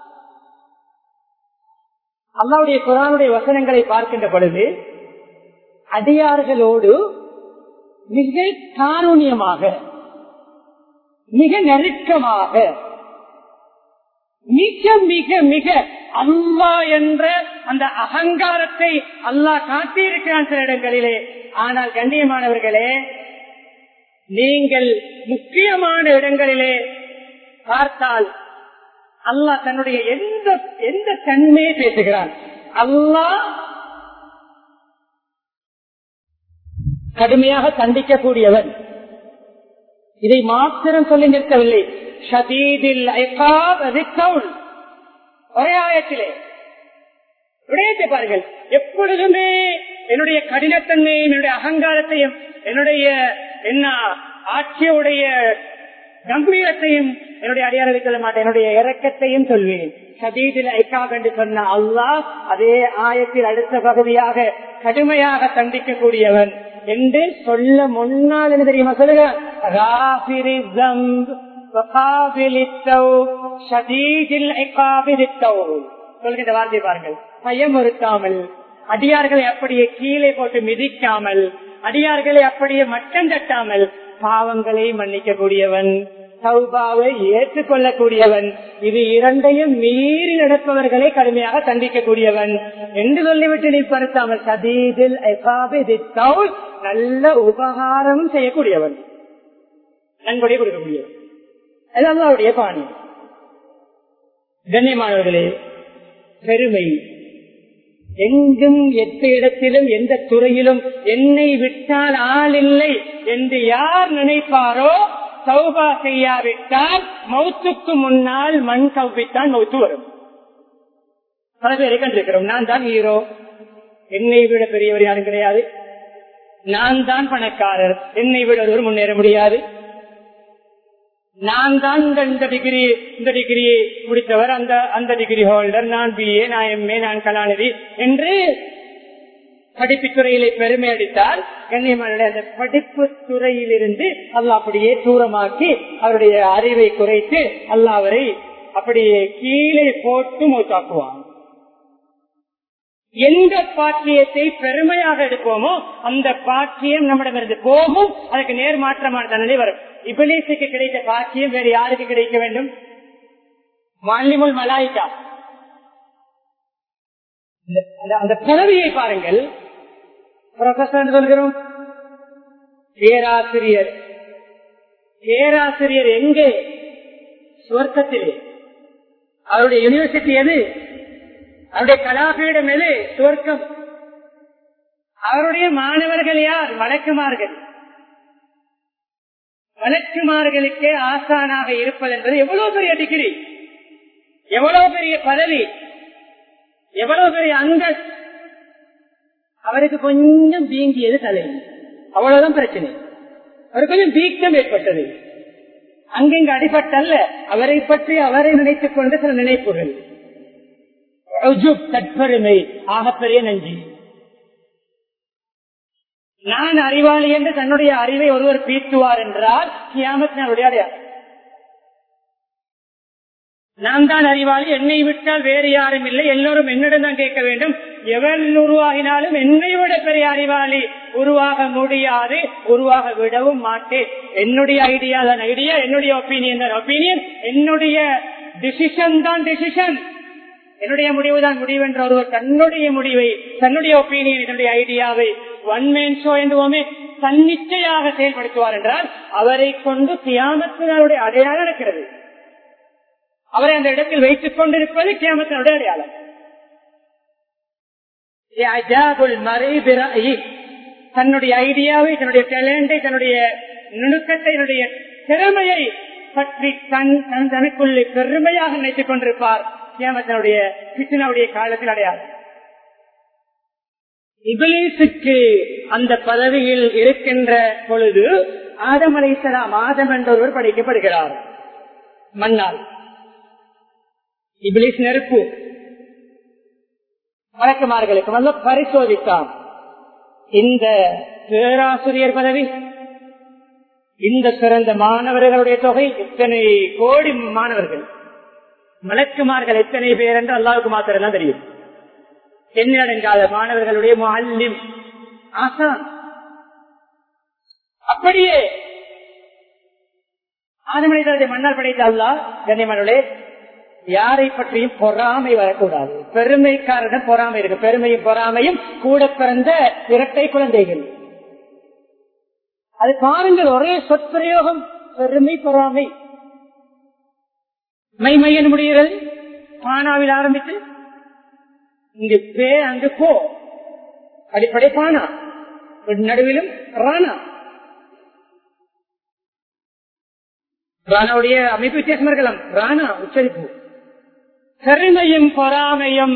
அல்லாவுடைய குரானுடைய வசனங்களை பார்க்கின்ற பொழுது அடியார்களோடு மிக காரூணியமாக மிக நெருக்கமாக மிக மிக மிக அல்லா என்ற அந்த அகங்காரத்தை அல்லாஹ் காட்டியிருக்கிறான் சில இடங்களிலே ஆனால் கண்ணியமானவர்களே நீங்கள் முக்கியமான இடங்களிலே பார்த்தால் அல்லாஹ் தன்னுடைய எந்த எந்த தன்மையை பேசுகிறான் அல்லாஹ் கடுமையாக தண்டிக்கக்கூடியவன் இதை மாத்திரம் சொல்லி நிற்கவில்லை ஷதீதில் ஒரே ஆயத்திலே விடயத்தை பாருங்கள் எப்பொழுதுமே என்னுடைய கடினத்தன்மையும் என்னுடைய அகங்காரத்தையும் என்னுடைய என்ன ஆட்சியுடைய கம்பீரத்தையும் என்னுடைய அடியாரை சொல்ல மாட்டேன் என்னுடைய இறக்கத்தையும் சொல்வேன் சதீதில் ஐக்காப் என்று சொன்ன அல்லாஹ் அதே ஆயத்தில் அடுத்த பகுதியாக கடுமையாக தண்டிக்கக்கூடியவன் என்று சொல்ல முன்னால் என்ன தெரியுமா சொல்லுங்க சொல்கின்ற வார்த்தை பாருங்கள் பயமுறுத்தாமல் அடியார்களை அப்படியே கீழே போட்டு மிதிக்காமல் அடியார்களை அப்படியே மட்டம் தட்டாமல் பாவங்களை மன்னிக்கக்கூடியவன் சௌபாவை ஏற்றுக்கொள்ளக்கூடியவன் இது இரண்டையும் மீறி நடப்பவர்களை கடுமையாக தண்டிக்கக்கூடியவன் என்று சொல்லிவிட்டு நீ பருத்தாமல் சதீதில் நல்ல உபகாரம் செய்யக்கூடியவன் நன்கொடை கொடுக்கக்கூடியவன் அதாவது அவருடைய பாணி கண்ணியமானவர்களே பெருமை எங்கும் எத்த இடத்திலும் எந்த துறையிலும் என்னை விட்டால் ஆள் இல்லை என்று யார் நினைப்பாரோ சௌபா செய்யாவிட்டால் மௌத்துக்கு முன்னால் மண் கவ்வித்தான் மௌத்து வரும் பல பேரை கண்டிருக்கிறோம் நான் தான் ஹீரோ என்னை விட பெரியவர் யாரும் கிடையாது நான் தான் பணக்காரர் என்னை விட ஒருவர் முன்னேற முடியாது நான் தான் இந்த டிகிரி இந்த டிகிரி முடித்தவர் அந்த அந்த டிகிரி ஹோல்டர் நான் பிஏ நான் எம்ஏ நான் கலாநிதி என்று படிப்பு துறையிலே பெருமை அடித்தால் கண்ணியமான அந்த படிப்பு துறையிலிருந்து அல்லா அப்படியே தூரமாக்கி அவருடைய அறிவை குறைத்து அல்லா அவரை அப்படியே கீழே போட்டு மூத்தாக்குவான் எந்த பாக்கியத்தை பெருமையாக எடுப்போமோ அந்த பாக்கியம் நம்மிடமிருந்து போகும் அதுக்கு நேர்மாற்றமான தண்டனை வரும் இபிலேசுக்கு கிடைத்த பாக்கியம் வேறு யாருக்கு கிடைக்க வேண்டும் மாலிமுல் மலாய்கா அந்த பதவியை பாருங்கள் ப்ரொஃபசர் சொல்கிறோம் பேராசிரியர் பேராசிரியர் எங்கே சுவர்க்கத்திலே அவருடைய யூனிவர்சிட்டி எது அவருடைய கலாபீடம் எது சுவர்க்கம் அவருடைய மாணவர்கள் யார் வழக்குமார்கள் வழக்குமார்களுக்கே ஆசானாக இருப்பது என்பது எவ்வளவு பெரிய டிகிரி எவ்வளவு பெரிய பதவி எவ்வளவு பெரிய அங்க அவருக்கு கொஞ்சம் வீங்கியது தலை அவ்வளவுதான் பிரச்சனை அவருக்கு கொஞ்சம் வீக்கம் ஏற்பட்டது அங்கிங்க அடிபட்டல்ல அவரை பற்றி அவரை நினைத்துக் கொண்டு சில நினைப்புகள் தற்பெருமை ஆகப்பெரிய நன்றி நான் அறிவாளி என்று தன்னுடைய அறிவை ஒருவர் பீத்துவார் என்றால் கியாமத் அவருடைய அடையாளம் நான் தான் அறிவாளி என்னை விட்டால் வேறு யாரும் இல்லை எல்லோரும் என்னிடம் தான் கேட்க வேண்டும் எவன் உருவாகினாலும் என்னை விட பெரிய அறிவாளி உருவாக முடியாது உருவாக விடவும் மாட்டேன் என்னுடைய ஐடியா தான் ஐடியா என்னுடைய ஒப்பீனியன் தான் ஒப்பீனியன் என்னுடைய டிசிஷன் தான் டிசிஷன் என்னுடைய முடிவு தான் முடிவு என்ற ஒருவர் தன்னுடைய முடிவை தன்னுடைய ஒப்பீனியன் என்னுடைய ஐடியாவை ஒன் மேன் ஷோ என்றுவோமே தன்னிச்சையாக செயல்படுத்துவார் என்றால் அவரை கொண்டு கியாமத்தினருடைய அடையாளம் நடக்கிறது அவரை அந்த இடத்தில் வைத்துக் கொண்டிருப்பது கியாமத்தினுடைய அடையாளம் தன்னுடைய ஐடியாவை தன்னுடைய டேலண்டை தன்னுடைய நுணுக்கத்தை தன்னுடைய திறமையை பற்றி தன் தன் தனக்குள்ளே பெருமையாக நினைத்துக் கொண்டிருப்பார் கியாமத்தினுடைய கிருஷ்ணனுடைய காலத்தில் அடையாளம் இபிலீசுக்கு அந்த பதவியில் இருக்கின்ற பொழுது ஆதம் அலைசலாம் ஆதம் என்றொருவர் படைக்கப்படுகிறார் மன்னால் இபிலிஸ் நெருப்பு வழக்குமார்களுக்கு வந்து பரிசோதித்தார் இந்த பேராசிரியர் பதவி இந்த சிறந்த மாணவர்களுடைய தொகை எத்தனை கோடி மாணவர்கள் மலக்குமார்கள் எத்தனை பேர் என்று அல்லாவுக்கு மாத்திரம் தான் தெரியும் எண்ணடங்காத மாணவர்களுடைய மாலிம் ஆசான் அப்படியே ஆதமனிதருடைய மன்னால் படைத்த அல்லா கண்ணியமனுடைய யாரை பற்றியும் பொறாமை வரக்கூடாது பெருமைக்காரரிடம் பொறாமை இருக்கு பெருமையும் பொறாமையும் கூட பிறந்த இரட்டை குழந்தைகள் அது பாருங்கள் ஒரே சொற்பிரயோகம் பெருமை பொறாமை மைமையன் முடிகிறது பானாவில் ஆரம்பித்து இங்கு பே அங்கு போ அடிப்படை பானா நடுவிலும் ராணா ராணாவுடைய அமைப்பு வித்தியாசம் இருக்கலாம் ராணா உச்சரிப்பு பெருமையும் பொறாமையும்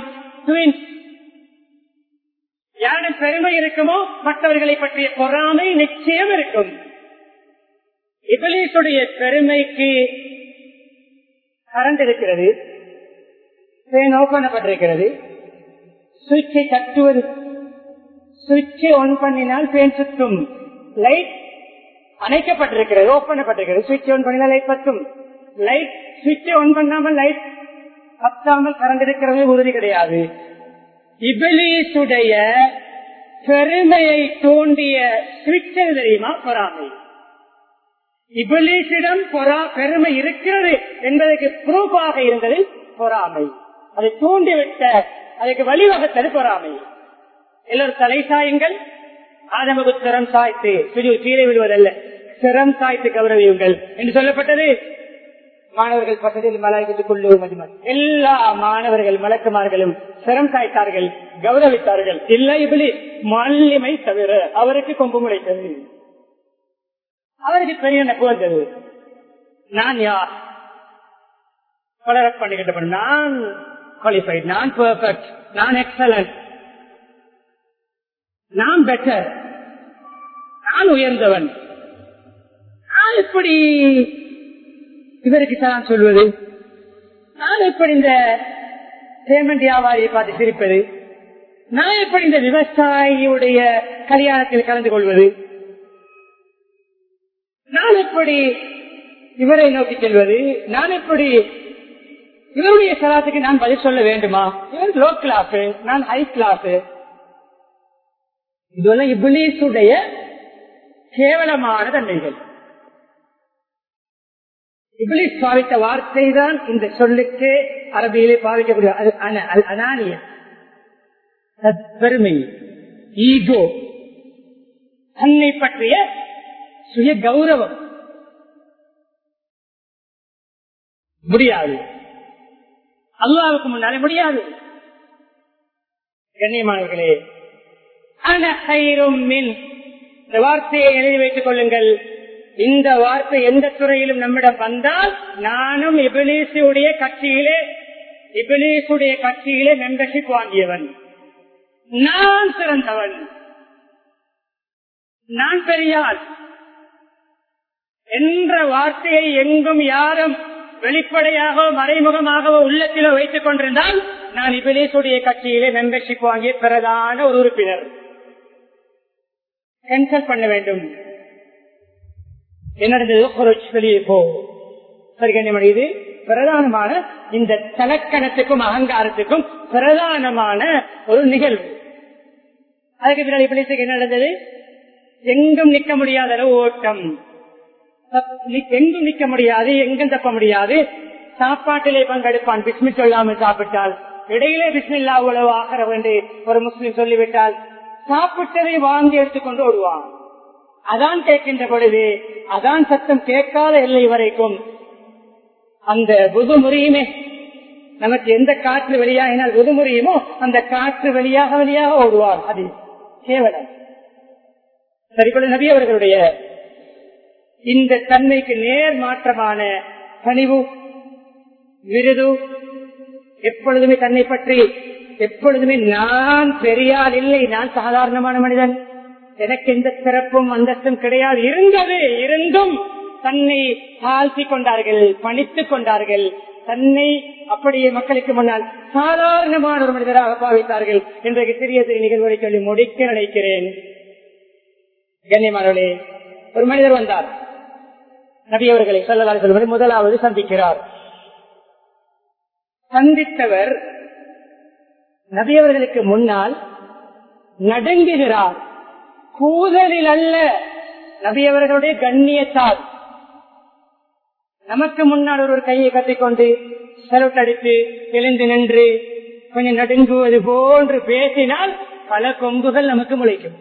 யாரும் பெருமை இருக்குமோ மற்றவர்களை பற்றிய பொறாமை நிச்சயம் இருக்கும் இபிலீசுடைய பெருமைக்கு கரண்ட் இருக்கிறது ஃபேன் ஓபன் பண்ணப்பட்டிருக்கிறது சுவிட்சை தட்டுவது சுவிட்சை ஆன் பண்ணினால் ஃபேன் சுற்றும் லைட் அணைக்கப்பட்டிருக்கிறது ஓபன் பண்ணப்பட்டிருக்கிறது சுவிட்ச் ஆன் பண்ணினால் லைட் பத்தும் லைட் சுவிட்சை ஆன் பண்ணாமல் லைட் பத்தாமல் கரண்ட் இருக்கிறது உறுதி கிடையாது இபிலீசுடைய பெருமையை தோண்டிய சுவிட்சர் தெரியுமா பொறாமை இபிலீசிடம் பொறா பெருமை இருக்கிறது என்பதற்கு ப்ரூஃபாக இருந்தது பொறாமை அதை தூண்டிவிட்ட அதுக்கு வழிவகுத்தது பொறாமை எல்லோரும் தலை சாயுங்கள் ஆதமகு சிரம் சாய்த்து கீழே விடுவதல்ல சிரம் சாய்த்து கௌரவியுங்கள் என்று சொல்லப்பட்டது மாணவர்கள் பக்கத்தில் மலாய்க்கத்துக்குள்ளே எல்லா மாணவர்கள் மலக்குமார்களும் சிரம் சாய்த்தார்கள் கௌரவித்தார்கள் இல்லை இப்படி மல்லிமை தவிர அவருக்கு கொம்பு முளைத்தது அவருக்கு பெரிய நட்பு வந்தது நான் யார் பலர பண்ணிக்கிட்ட நான் குவாலிஃபைட் நான் பெர்ஃபெக்ட் நான் எக்ஸலன்ட் நான் பெட்டர் நான் உயர்ந்தவன் நான் எப்படி இவருக்கு தான் சொல்வது நான் எப்படி இந்த பேமெண்ட் வியாபாரியை பார்த்து சிரிப்பது நான் எப்படி இந்த விவசாயியுடைய கல்யாணத்தில் கலந்து கொள்வது நான் எப்படி இவரை நோக்கி செல்வது நான் எப்படி இவருடைய சலாத்துக்கு நான் பதில் சொல்ல வேண்டுமா இவர் லோ கிளாஸ் நான் ஹை கிளாஸ் இதெல்லாம் இபிலீசுடைய கேவலமான தன்மைகள் இபிலிஸ் பாவித்த வார்த்தை தான் இந்த சொல்லுக்கு அரபியிலே பாவிக்கக்கூடிய அனானிய பெருமை ஈகோ தன்னை பற்றிய சுய கௌரவம் முடியாது அல்லாவுக்கு முன்னாலே முடியாது கண்ணியமானவர்களே அனஹைரும் மின் இந்த வார்த்தையை எழுதி வைத்துக் கொள்ளுங்கள் இந்த வார்த்தை எந்த துறையிலும் நம்மிடம் வந்தால் நானும் இபிலீசுடைய கட்சியிலே இபிலீசுடைய கட்சியிலே மெம்பர்ஷிப் வாங்கியவன் நான் சிறந்தவன் நான் பெரியாள் என்ற வார்த்தையை எங்கும் யாரும் வெளிப்படையாகவோ மறைமுகமாகவோ உள்ளத்திலோ வைத்துக் கொண்டிருந்தால் நான் இபிலேசுடைய கட்சியிலே மெம்பர்ஷிப் வாங்கிய பிரதான ஒரு உறுப்பினர் கேன்சல் பண்ண வேண்டும் என்ன நடந்தது வெளியே போ சரி இது பிரதானமான இந்த தலக்கணத்துக்கும் அகங்காரத்துக்கும் பிரதானமான ஒரு நிகழ்வு அதுக்கு பின்னாடி பிள்ளைக்கு என்ன நடந்தது எங்கும் நிற்க முடியாத அளவு ஓட்டம் எங்கும் நிற்க முடியாது எங்கும் தப்ப முடியாது சாப்பாட்டிலே பங்கெடுப்பான் பிஸ்மி சொல்லாமல் சாப்பிட்டால் இடையிலே பிஸ்மில்லா உழவு ஆகிற என்று ஒரு முஸ்லிம் சொல்லிவிட்டால் சாப்பிட்டதை வாங்கி எடுத்துக்கொண்டு ஓடுவான் அதான் கேட்கின்ற பொழுது அதான் சத்தம் கேட்காத எல்லை வரைக்கும் அந்த புது முறியுமே நமக்கு எந்த காற்று வெளியாகினால் புது முறியுமோ அந்த காற்று வெளியாக வெளியாக ஓடுவார் அது கேவலம் சரிபட நபி அவர்களுடைய இந்த தன்மைக்கு நேர் மாற்றமான பணிவு விருது எப்பொழுதுமே தன்னை பற்றி எப்பொழுதுமே நான் பெரியால் இல்லை நான் சாதாரணமான மனிதன் எனக்கு எந்த சிறப்பும் அந்தஸ்தும் கிடையாது இருந்தது இருந்தும் தன்னை தாழ்த்தி கொண்டார்கள் பணித்துக் கொண்டார்கள் தன்னை அப்படியே மக்களுக்கு முன்னால் சாதாரணமான ஒரு மனிதராக பாவித்தார்கள் இன்றைக்கு சிறிய சிறிய நிகழ்வுகளை சொல்லி முடிக்க நினைக்கிறேன் கண்ணியமானவர்களே ஒரு மனிதர் வந்தார் நபி அவர்களை சொல்லலாறு சொல்வது முதலாவது சந்திக்கிறார் சந்தித்தவர் நபி அவர்களுக்கு முன்னால் நடுங்குகிறார் கூதலில் அல்ல நபி அவர்களுடைய கண்ணியத்தால் நமக்கு முன்னால் ஒரு கையை கட்டிக்கொண்டு செலவுட் அடித்து எழுந்து நின்று கொஞ்சம் நடுங்குவது போன்று பேசினால் பல கொம்புகள் நமக்கு முளைக்கும்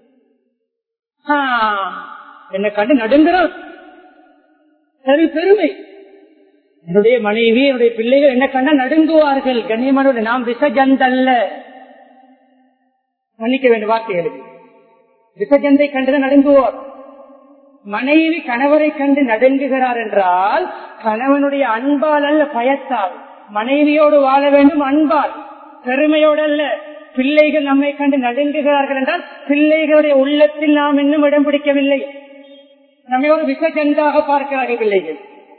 என்ன கண்டு நடுங்குறோம் சரி பெருமை என்னுடைய மனைவி என்னுடைய பிள்ளைகள் என்ன கண்டா நடுங்குவார்கள் கண்ணியமான நாம் விசஜந்தல்ல மன்னிக்க வேண்டும் வார்த்தைகளுக்கு விசஜந்தை கண்டு நடுங்குவார் மனைவி கணவரை கண்டு நடுங்குகிறார் என்றால் கணவனுடைய அன்பால் அல்ல பயத்தால் மனைவியோடு வாழ வேண்டும் அன்பால் பெருமையோடு அல்ல பிள்ளைகள் நம்மை கண்டு நடுங்குகிறார்கள் என்றால் பிள்ளைகளுடைய உள்ளத்தில் நாம் இன்னும் இடம் பிடிக்கவில்லை நம்மை ஒரு விசஜந்தாக பார்க்கிறார்கள் பிள்ளைகள்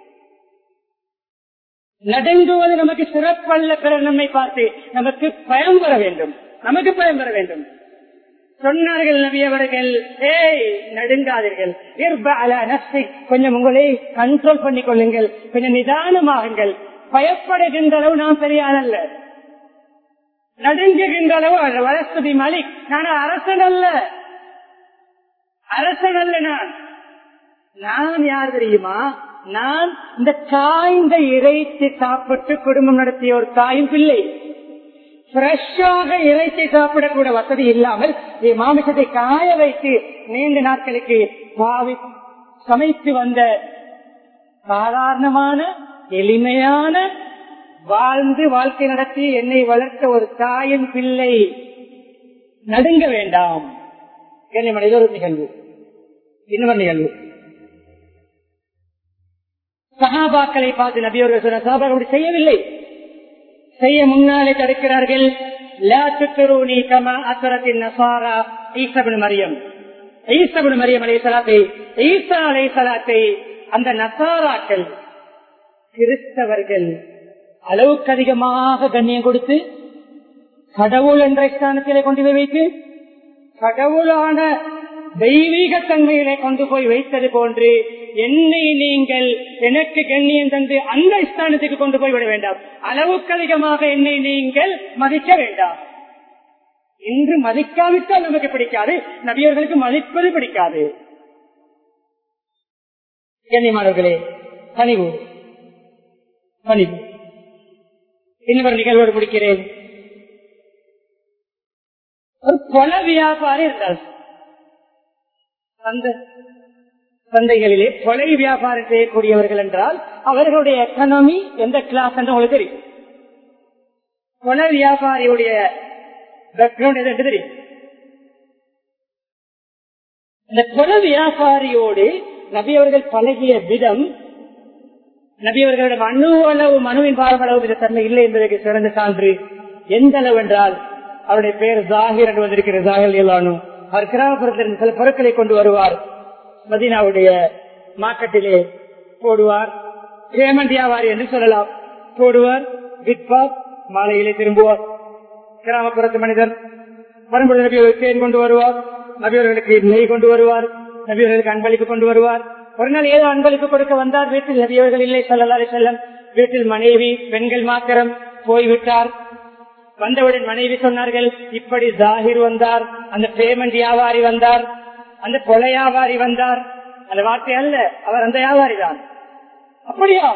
நடுங்குவது நமக்கு சிறப்பல்ல பிறர் நம்மை பார்த்து நமக்கு பயம் வர வேண்டும் நமக்கு பயம் வர வேண்டும் சொன்னார்கள் நபி அவர்கள் ஏய் நடுங்காதீர்கள் கொஞ்சம் உங்களை கண்ட்ரோல் பண்ணிக் கொள்ளுங்கள் கொஞ்சம் நிதானமாகுங்கள் பயப்படுகின்ற அளவு நாம் பெரிய அல்ல நடுங்குகின்ற அளவு வளர்ப்பதி மலிக் நான் அரசன் அல்ல அரசன் அல்ல நான் நான் யார் தெரியுமா நான் இந்த காய்ந்த இறைச்சி சாப்பிட்டு குடும்பம் நடத்திய ஒரு தாயும் பிள்ளை ஃப்ரெஷ்ஷாக இறைச்சி சாப்பிடக்கூட வசதி இல்லாமல் மாமிசத்தை காய வைத்து நீண்ட நாட்களுக்கு பாவி சமைத்து வந்த சாதாரணமான எளிமையான வாழ்ந்து வாழ்க்கை நடத்தி என்னை வளர்த்த ஒரு தாயின் பிள்ளை நடுங்க வேண்டாம் என்ன ஒரு நிகழ்வு இன்னொரு நிகழ்வு சகாபாக்களை பார்த்து நபியவர்கள் சொன்ன சகாபாக்கள் அப்படி செய்யவில்லை செய்ய முன்னாலே தடுக்கிறார்கள் மரியம் ஈசபுன் மரியம் அலை சலாத்தை ஈசா அலை சலாத்தை அந்த நசாராக்கள் கிறிஸ்தவர்கள் அளவுக்கு அதிகமாக கண்ணியம் கொடுத்து கடவுள் என்ற ஸ்தானத்திலே கொண்டு போய் வைத்து கடவுளான தெய்வீக தன்மையிலே கொண்டு போய் வைத்தது போன்று என்னை நீங்கள் எனக்கு கண்ணியம் தந்து அந்த ஸ்தானத்துக்கு கொண்டு போய் விட வேண்டாம் அளவுக்கு அதிகமாக என்னை நீங்கள் மதிக்க வேண்டாம் இன்று மதிக்காவிட்டால் நமக்கு பிடிக்காது நபியர்களுக்கு மதிப்பது பிடிக்காது கண்ணியமானவர்களே பணிவு பணிவு இன்னொரு நிகழ்வோடு முடிக்கிறேன் ஒரு கொல வியாபாரி இருந்தார் அந்த சந்தைகளிலே கொலை வியாபாரம் செய்யக்கூடியவர்கள் என்றால் அவர்களுடைய எக்கனாமி எந்த கிளாஸ் என்று உங்களுக்கு தெரியும் கொலை வியாபாரியுடைய பேக்ரவுண்ட் எது என்று தெரியும் இந்த கொலை வியாபாரியோடு நபி அவர்கள் பழகிய விதம் நபி அவர்களிடம் அணு அளவு மனுவின் பாரமளவு இந்த தன்மை இல்லை என்பதற்கு சிறந்த சான்று எந்த அளவு என்றால் அவருடைய பெயர் ஜாகிர் என்று வந்திருக்கிற ஜாகிர் இல்லானு அவர் கிராமப்புறத்திலிருந்து சில பொருட்களை கொண்டு வருவார் மதீனாவுடைய மார்க்கெட்டிலே போடுவார் பேமெண்ட் வியாபாரி என்று சொல்லலாம் போடுவார் விற்பார் மாலையிலே திரும்புவார் கிராமப்புறத்து மனிதர் வரும்பொழுது நபியவர்களுக்கு தேன் கொண்டு வருவார் நபியவர்களுக்கு நெய் கொண்டு வருவார் நபியவர்களுக்கு அன்பளிப்பு கொண்டு வருவார் ஒரு நாள் ஏதோ அன்பளிப்பு கொடுக்க வந்தார் வீட்டில் நபியவர்கள் இல்லை சொல்லலாறு செல்லம் வீட்டில் மனைவி பெண்கள் மாத்திரம் போய்விட்டார் வந்தவுடன் மனைவி சொன்னார்கள் இப்படி ஜாகிர் வந்தார் அந்த பேமெண்ட் வியாபாரி வந்தார் அந்த கொலை வியாபாரி வந்தார் அந்த வார்த்தை அல்ல அவர் அந்த வியாபாரி தான் அப்படியா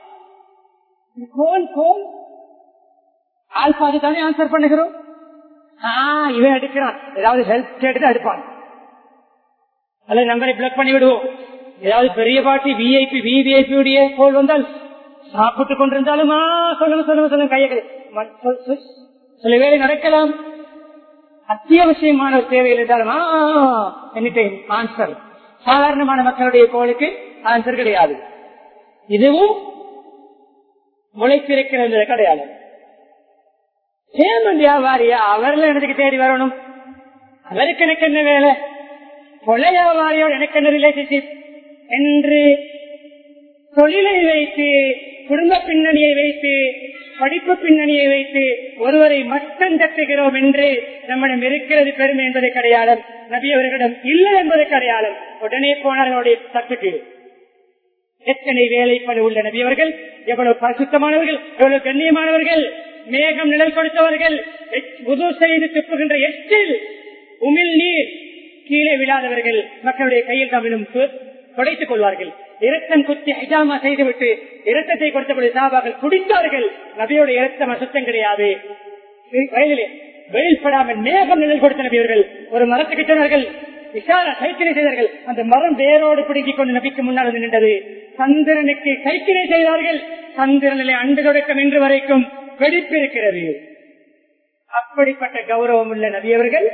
கோன் கோன் ஆள் பாதி தானே ஆன்சர் பண்ணுகிறோம் இவன் எடுக்கிறான் ஏதாவது ஹெல்ப் கேட்டு எடுப்பான் அல்லது நம்பரை பிளக் பண்ணி விடுவோம் ஏதாவது பெரிய பாட்டி விஐபி விவிஐபி உடைய கோல் வந்தால் சாப்பிட்டு கொண்டிருந்தாலும் சொல்லுங்க சொல்லுங்க சொல்லுங்க கையை சில வேலை நடக்கலாம் அத்தியாவசியமான ஒரு தேவையில் இருந்தாலும் எனிடைம் ஆன்சர் சாதாரணமான மக்களுடைய கோளுக்கு ஆன்சர் கிடையாது இதுவும் முளைத்திருக்கிறது கிடையாது சேமன் வியாபாரியா அவர்கள் எனக்கு தேடி வரணும் அவருக்கு எனக்கு என்ன வேலை கொலை வியாபாரியோடு எனக்கு என்ன ரிலேஷன்ஷிப் என்று தொழிலை வைத்து குடும்ப பின்னணியை வைத்து படிப்பு பின்னணியை வைத்து ஒருவரை மட்டும் தட்டுகிறோம் என்று நம்மிடம் இருக்கிறது பெருமை என்பது கிடையாது நபி அவர்களிடம் இல்லை என்பது கிடையாது உடனே போனார்களுடைய தட்டுக்கு எத்தனை வேலைப்படு உள்ள நபி அவர்கள் எவ்வளவு பரிசுத்தமானவர்கள் எவ்வளவு கண்ணியமானவர்கள் மேகம் நிழல் கொடுத்தவர்கள் புது செய்து துப்புகின்ற எச்சில் உமிழ் நீர் கீழே விழாதவர்கள் மக்களுடைய கையில் கவிழும் துடைத்துக் கொள்வார்கள் இரத்தம் குத்தி ஹிஜாமா செய்துவிட்டு இரத்தத்தை கொடுத்தபடி சாபாக்கள் குடித்தார்கள் நபியோட இரத்தம் அசுத்தம் கிடையாது வயலிலே வெயில் படாமல் மேகம் நிழல் கொடுத்த நபியவர்கள் ஒரு மரத்துக்கு சொன்னார்கள் விசார கைக்கிரை செய்தார்கள் அந்த மரம் வேரோடு பிடுங்கிக் கொண்டு நபிக்கு முன்னால் வந்து நின்றது சந்திரனுக்கு கைக்கிரை செய்தார்கள் சந்திரனிலே அண்டு தொடக்கம் இன்று வரைக்கும் வெடிப்பு இருக்கிறது அப்படிப்பட்ட கௌரவம் உள்ள நபியவர்கள்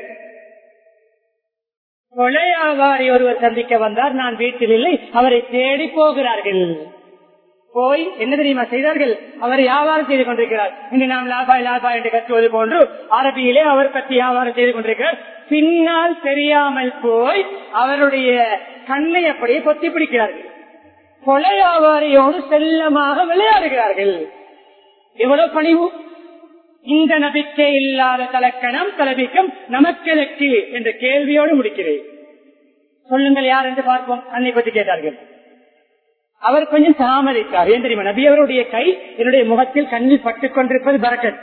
கொலையாவாரி ஒருவர் சந்திக்க வந்தார் நான் வீட்டில் இல்லை அவரை தேடி போகிறார்கள் போய் என்ன தெரியுமா செய்தார்கள் அவர் வியாபாரம் செய்து கொண்டிருக்கிறார் இன்று நாம் லாபாய் லாபாய் என்று கற்றுவது போன்று அரபியிலே அவர் பற்றி வியாபாரம் செய்து கொண்டிருக்கிறார் பின்னால் தெரியாமல் போய் அவருடைய கண்ணை அப்படியே பொத்தி பிடிக்கிறார்கள் கொலை வியாபாரியோடு செல்லமாக விளையாடுகிறார்கள் எவ்வளவு பணிவு இந்த நபிக்கை இல்லாத தலக்கணம் தலபிக்கும் நமக்கெதற்கு என்ற கேள்வியோடு முடிக்கிறேன் சொல்லுங்கள் யார் என்று பார்ப்போம் அன்னை பற்றி கேட்டார்கள் அவர் கொஞ்சம் தாமதித்தார் ஏன் தெரியுமா நபி அவருடைய கை என்னுடைய முகத்தில் கண்ணில் பட்டுக் கொண்டிருப்பது பறக்கத்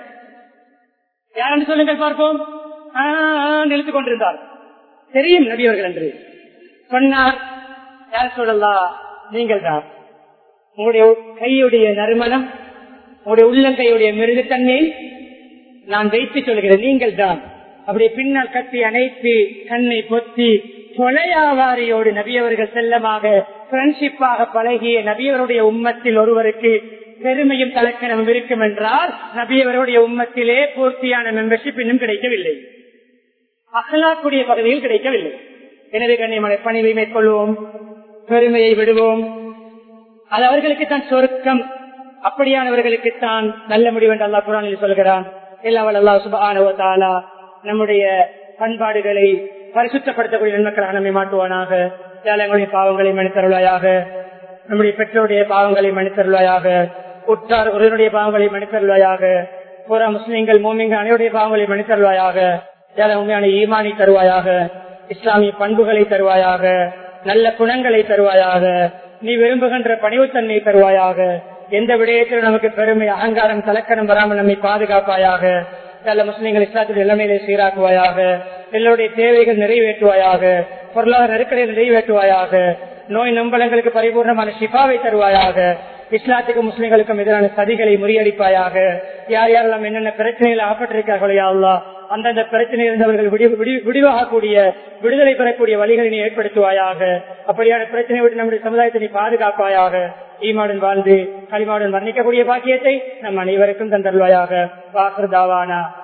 யார் என்று சொல்லுங்கள் பார்ப்போம் நிறுத்திக் கொண்டிருந்தார் தெரியும் நபி அவர்கள் என்று சொன்னார் யார் சொல்லலாம் நீங்கள் தான் உங்களுடைய கையுடைய நறுமணம் உங்களுடைய உள்ளங்கையுடைய மிருகத்தன்மை நான் வைத்து சொல்கிறேன் நீங்கள் தான் அப்படியே பின்னால் கட்டி அணைத்து கண்ணை பொத்தி கொலையாவாரியோடு நபியவர்கள் செல்லமாக ஃப்ரெண்ட்ஷிப்பாக பழகிய நபியவருடைய உம்மத்தில் ஒருவருக்கு பெருமையும் தலக்கணமும் இருக்கும் என்றால் நபியவருடைய உம்மத்திலே பூர்த்தியான மெம்பர்ஷிப் இன்னும் கிடைக்கவில்லை அகலாக்குடைய பகுதியில் கிடைக்கவில்லை எனவே கண்ணியமலை பணிவை மேற்கொள்வோம் பெருமையை விடுவோம் அது அவர்களுக்கு தான் சொருக்கம் அப்படியானவர்களுக்கு தான் நல்ல முடிவு என்று அல்லா குரானில் சொல்கிறான் எல்லாம் அல்லா சுபானுவத்தாலா நம்முடைய பண்பாடுகளை பரிசுத்தப்படுத்தக்கூடிய நன்மக்களாக நம்மை மாட்டுவானாக ஏழைகளுடைய பாவங்களை மன்னித்தருளாயாக நம்முடைய பெற்றோருடைய பாவங்களை மன்னித்தருளாயாக உற்றார் ஒருவருடைய பாவங்களை மன்னித்தருளாயாக புற முஸ்லிம்கள் மோமிங்கள் அனைவருடைய பாவங்களை மன்னித்தருளாயாக ஏழை உண்மையான ஈமானி தருவாயாக இஸ்லாமிய பண்புகளை தருவாயாக நல்ல குணங்களை தருவாயாக நீ விரும்புகின்ற பணிவுத்தன்மை தருவாயாக எந்த விடயத்திலும் நமக்கு பெருமை அகங்காரம் தலக்கணம் வராமல் நம்மை பாதுகாப்பாயாக நல்ல முஸ்லீம்கள் இஸ்லாத்தில் எல்லாமே சீராக்குவாயாக எல்லோருடைய தேவைகள் நிறைவேற்றுவாயாக பொருளாதார நெருக்கடியை நிறைவேற்றுவாயாக நோய் நம்பலங்களுக்கு பரிபூர்ணமான ஷிஃபாவை தருவாயாக இஸ்லாத்துக்கு முஸ்லிம்களுக்கும் எதிரான சதிகளை முறியடிப்பாயாக யார் யாரெல்லாம் என்னென்ன பிரச்சனைகள் ஆப்பட்டிருக்கார்களோ அல்லா அந்தந்த பிரச்சனை இருந்தவர்கள் விடிவாகக்கூடிய விடுதலை பெறக்கூடிய வழிகளை நீ ஏற்படுத்துவாயாக அப்படியான பிரச்சனை விட்டு நம்முடைய சமுதாயத்தை நீ பாதுகாப்பாயாக ஈமாடன் வாழ்ந்து களிமாடன் வர்ணிக்கக்கூடிய பாக்கியத்தை நம் அனைவருக்கும் தந்தருவாயாக வாக்குதாவானா